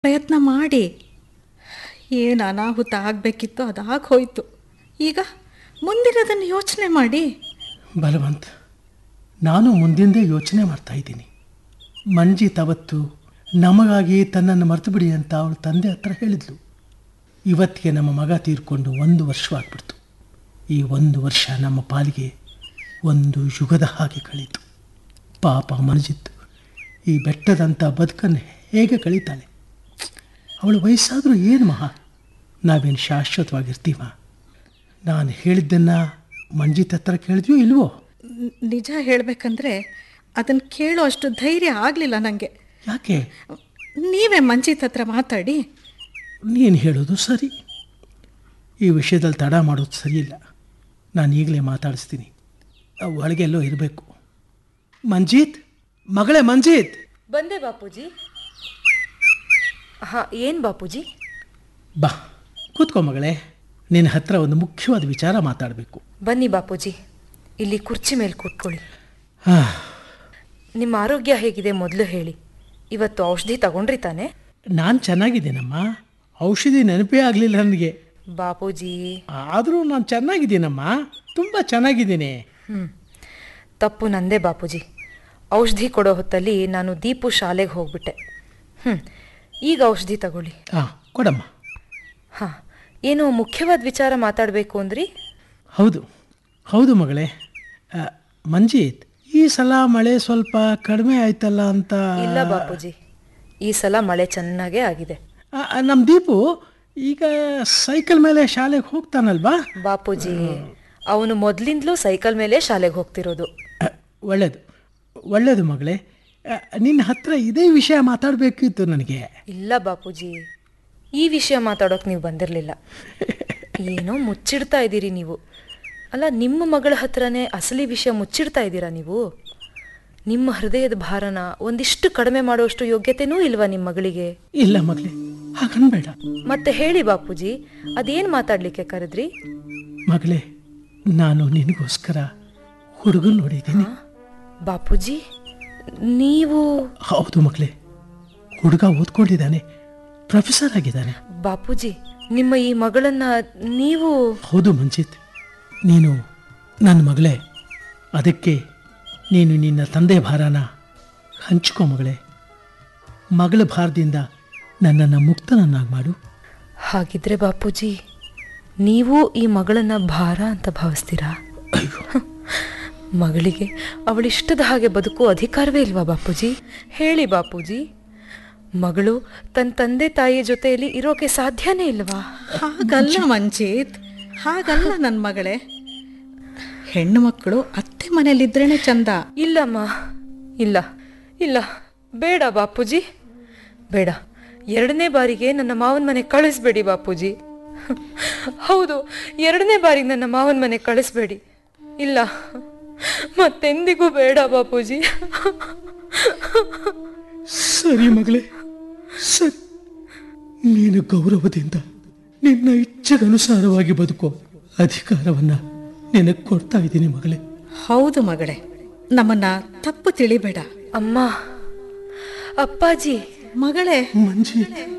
ಪ್ರಯತ್ನ ಮಾಡಿ ಏನು ಅನಾಹುತ ಆಗಬೇಕಿತ್ತು ಅದಾಗಿ ಹೋಯಿತು ಈಗ ಮುಂದಿನದನ್ನು ಯೋಚನೆ ಮಾಡಿ ಬಲವಂತ್ ನಾನು ಮುಂದಿಂದೇ ಯೋಚನೆ ಮಾಡ್ತಾ ಇದ್ದೀನಿ ಮಂಜಿತ್ ಅವತ್ತು ನಮಗಾಗಿ ತನ್ನನ್ನು ಮರೆತು ಬಿಡಿ ಅಂತ ಅವಳ ತಂದೆ ಹತ್ರ ಹೇಳಿದ್ಲು ಇವತ್ತಿಗೆ ನಮ್ಮ ಮಗ ತೀರ್ಕೊಂಡು ಒಂದು ವರ್ಷವಾಗ್ಬಿಡ್ತು ಈ ಒಂದು ವರ್ಷ ನಮ್ಮ ಪಾಲಿಗೆ ಒಂದು ಯುಗದ ಹಾಗೆ ಕಳೀತು ಪಾಪ ಮನಜಿತ್ತು ಈ ಬೆಟ್ಟದಂಥ ಬದುಕನ್ನು ಹೇಗೆ ಕಳೀತಾಳೆ ಅವಳ ವಯಸ್ಸಾದರೂ ಏನು ಮಹಾ ನಾವೇನು ಶಾಶ್ವತವಾಗಿರ್ತೀವ ನಾನು ಹೇಳಿದ್ದನ್ನು ಮಂಜಿತ್ ಹತ್ರ ಕೇಳಿದ್ಯೋ ಇಲ್ವೋ ನ್- ನಿಜ ಹೇಳಬೇಕಂದ್ರೆ ಅದನ್ನು ಕೇಳೋ ಅಷ್ಟು ಧೈರ್ಯ ಆಗಲಿಲ್ಲ ನನಗೆ ಯಾಕೆ ನೀವೇ ಮಂಜಿತ್ ಹತ್ರ ಮಾತಾಡಿ ನೀನು ಹೇಳೋದು ಸರಿ ಈ ವಿಷಯದಲ್ಲಿ ತಡ ಮಾಡೋದು ಸರಿಯಿಲ್ಲ ನಾನು ಈಗಲೇ ಮಾತಾಡಿಸ್ತೀನಿ ಅವ್ ಒಳಗೆಲ್ಲೋ ಇರಬೇಕು ಮಂಜೀತ್ ಮಗಳೇ ಮಂಜೀತ್ ಬಂದೆ ಬಾಪೂಜಿ ಹಾಂ ಏನು ಬಾಪೂಜಿ ಬಾ ಕೂತ್ಕೋ ಮಗಳೇ ನಿನ್ನ ಹತ್ರ ಒಂದು ಮುಖ್ಯವಾದ ವಿಚಾರ ಮಾತಾಡಬೇಕು ಬನ್ನಿ ಬಾಪೂಜಿ ಇಲ್ಲಿ ಕುರ್ಚಿ ಮೇಲೆ ಕೂತ್ಕೊಳ್ಳಿ ಹಾಂ ನಿಮ್ಮ ಆರೋಗ್ಯ ಹೇಗಿದೆ ಮೊದಲು ಹೇಳಿ ಇವತ್ತು ಔಷಧಿ ತಗೊಂಡ್ರಿ ತಾನೆ ನಾನು ಚೆನ್ನಾಗಿದ್ದೀನಮ್ಮ ಔಷಧಿ ನೆನಪೇ ಆಗಲಿಲ್ಲ ನನಗೆ ಬಾಪೂಜಿ ಆದರೂ ನಾನು ಚೆನ್ನಾಗಿದ್ದೀನಮ್ಮ ತುಂಬ ಚೆನ್ನಾಗಿದ್ದೀನಿ ಹ್ಞೂ ತಪ್ಪು ನಂದೇ ಬಾಪೂಜಿ ಔಷಧಿ ಕೊಡೋ ಹೊತ್ತಲ್ಲಿ ನಾನು ದೀಪು ಶಾಲೆಗೆ ಹೋಗ್ಬಿಟ್ಟೆ ಹ್ಞೂ ಈಗ ಔಷಧಿ ತಗೊಳ್ಳಿ ಹಾಂ ಕೊಡಮ್ಮ ಹಾಂ ಏನು ಮುಖ್ಯವಾದ ವಿಚಾರ ಮಾತಾಡಬೇಕು ಅಂದ್ರಿ ಹೌದು ಹೌದು ಮಗಳೇ ಆ, ಮಂಜೀತ್ ಈ ಸಲ ಮಳೆ ಸ್ವಲ್ಪ ಕಡಿಮೆ ಆಯ್ತಲ್ಲ ಅಂತ ಇಲ್ಲ ಬಾಪೂಜಿ ಈ ಸಲ ಮಳೆ ಚೆನ್ನಾಗೇ ಆಗಿದೆ ಆ, ಆ, ನಮ್ಮ ದೀಪು ಈಗ ಸೈಕಲ್ ಮೇಲೆ ಶಾಲೆಗೆ ಹೋಗ್ತಾನಲ್ವಾ ಬಾಪೂಜಿ ಅವನು ಮೊದಲಿಂದಲೂ ಸೈಕಲ್ ಮೇಲೆ ಶಾಲೆಗೆ ಹೋಗ್ತಿರೋದು ಆ, ಒಳ್ಳೇದು ಒಳ್ಳೇದು ಮಗಳೇ ಆ, ನಿನ್ನ ಹತ್ರ ಇದೇ ವಿಷಯ ಮಾತಾಡಬೇಕಿತ್ತು ನನಗೆ ಇಲ್ಲ ಬಾಪೂಜಿ ಈ ವಿಷಯ ಮಾತಾಡೋಕೆ ನೀವು ಬಂದಿರಲಿಲ್ಲ ಏನೋ ಮುಚ್ಚಿಡ್ತಾ ಇದ್ದೀರಿ ನೀವು ಅಲ್ಲ ನಿಮ್ಮ ಮಗಳ ಹತ್ರನೇ ಅಸಲಿ ವಿಷಯ ಮುಚ್ಚಿಡ್ತಾ ಇದ್ದೀರಾ ನೀವು ನಿಮ್ಮ ಹೃದಯದ ಭಾರನ ಒಂದಿಷ್ಟು ಕಡಿಮೆ ಮಾಡುವಷ್ಟು ಯೋಗ್ಯತೆನೂ ಇಲ್ವಾ ನಿಮ್ಮ ಮಗಳಿಗೆ ಇಲ್ಲ ಮಗಳೇ ಹಾಗನ್ಬೇಡ ಮತ್ತೆ ಹೇಳಿ ಬಾಪೂಜಿ ಅದೇನು ಮಾತಾಡ್ಲಿಕ್ಕೆ ಕರೆದ್ರಿ ಮಗಳೇ ನಾನು ನಿನಗೋಸ್ಕರ ಹುಡುಗನ್ ನೋಡಿದ್ದೀನಿ ಬಾಪೂಜಿ ನೀವು ಹೌದು ಮಗಳೇ ಹುಡುಗ ಓದ್ಕೊಂಡಿದ್ದಾನೆ ಪ್ರೊಫೆಸರ್ ಆಗಿದ್ದಾನೆ ಬಾಪೂಜಿ ನಿಮ್ಮ ಈ ಮಗಳನ್ನ ನೀವು ಹೌದು ಮಂಜಿತ್ ನೀನು ನನ್ನ ಮಗಳೇ ಅದಕ್ಕೆ ನೀನು ನಿನ್ನ ತಂದೆ ಭಾರನ ಹಂಚ್ಕೋ ಮಗಳೇ ಮಗಳ ಭಾರದಿಂದ ನನ್ನನ್ನು ಮುಕ್ತನನ್ನಾಗಿ ಮಾಡು ಹಾಗಿದ್ರೆ ಬಾಪೂಜಿ ನೀವು ಈ ಮಗಳನ್ನ ಭಾರ ಅಂತ ಭಾವಿಸ್ತೀರಾ ಮಗಳಿಗೆ ಅವಳಿಷ್ಟದ ಹಾಗೆ ಬದುಕುವ ಅಧಿಕಾರವೇ ಇಲ್ವಾ ಬಾಪೂಜಿ ಹೇಳಿ ಬಾಪೂಜಿ ಮಗಳು ತನ್ನ ತಂದೆ ತಾಯಿಯ ಜೊತೆಯಲ್ಲಿ ಇರೋಕೆ ಸಾಧ್ಯನೇ ಇಲ್ವಾ ಹಾಗಲ್ಲ ಮಂಜಿತ್ ಹಾಗಲ್ಲ ನನ್ನ ಮಗಳೇ ಹೆಣ್ಣು ಮಕ್ಕಳು ಅತ್ತೆ ಮನೇಲಿದ್ರೇನೆ ಚಂದ ಇಲ್ಲಮ್ಮ ಇಲ್ಲ ಇಲ್ಲ ಬೇಡ ಬಾಪೂಜಿ ಬೇಡ ಎರಡನೇ ಬಾರಿಗೆ ನನ್ನ ಮಾವನ ಮನೆ ಕಳಿಸ್ಬೇಡಿ ಬಾಪೂಜಿ ಹೌದು ಎರಡನೇ ಬಾರಿಗೆ ನನ್ನ ಮಾವನ ಮನೆ ಕಳಿಸ್ಬೇಡಿ ಇಲ್ಲ ಮತ್ತೆಂದಿಗೂ ಬೇಡ ಬಾಪೂಜಿ ಸರಿ ಮಗಳೇ ಸರಿ ನೀನು ಗೌರವದಿಂದ ನಿನ್ನ ಇಚ್ಛೆಗನುಸಾರವಾಗಿ ಬದುಕೋ ಅಧಿಕಾರವನ್ನು ನಿನಗೆ ಕೊಡ್ತಾ ಇದ್ದೀನಿ ಮಗಳೇ ಹೌದು ಮಗಳೇ ನಮ್ಮನ್ನ ತಪ್ಪು ತಿಳಿಬೇಡ ಅಮ್ಮ ಅಪ್ಪಾಜಿ ಮಗಳೇ ಮಂಜಿ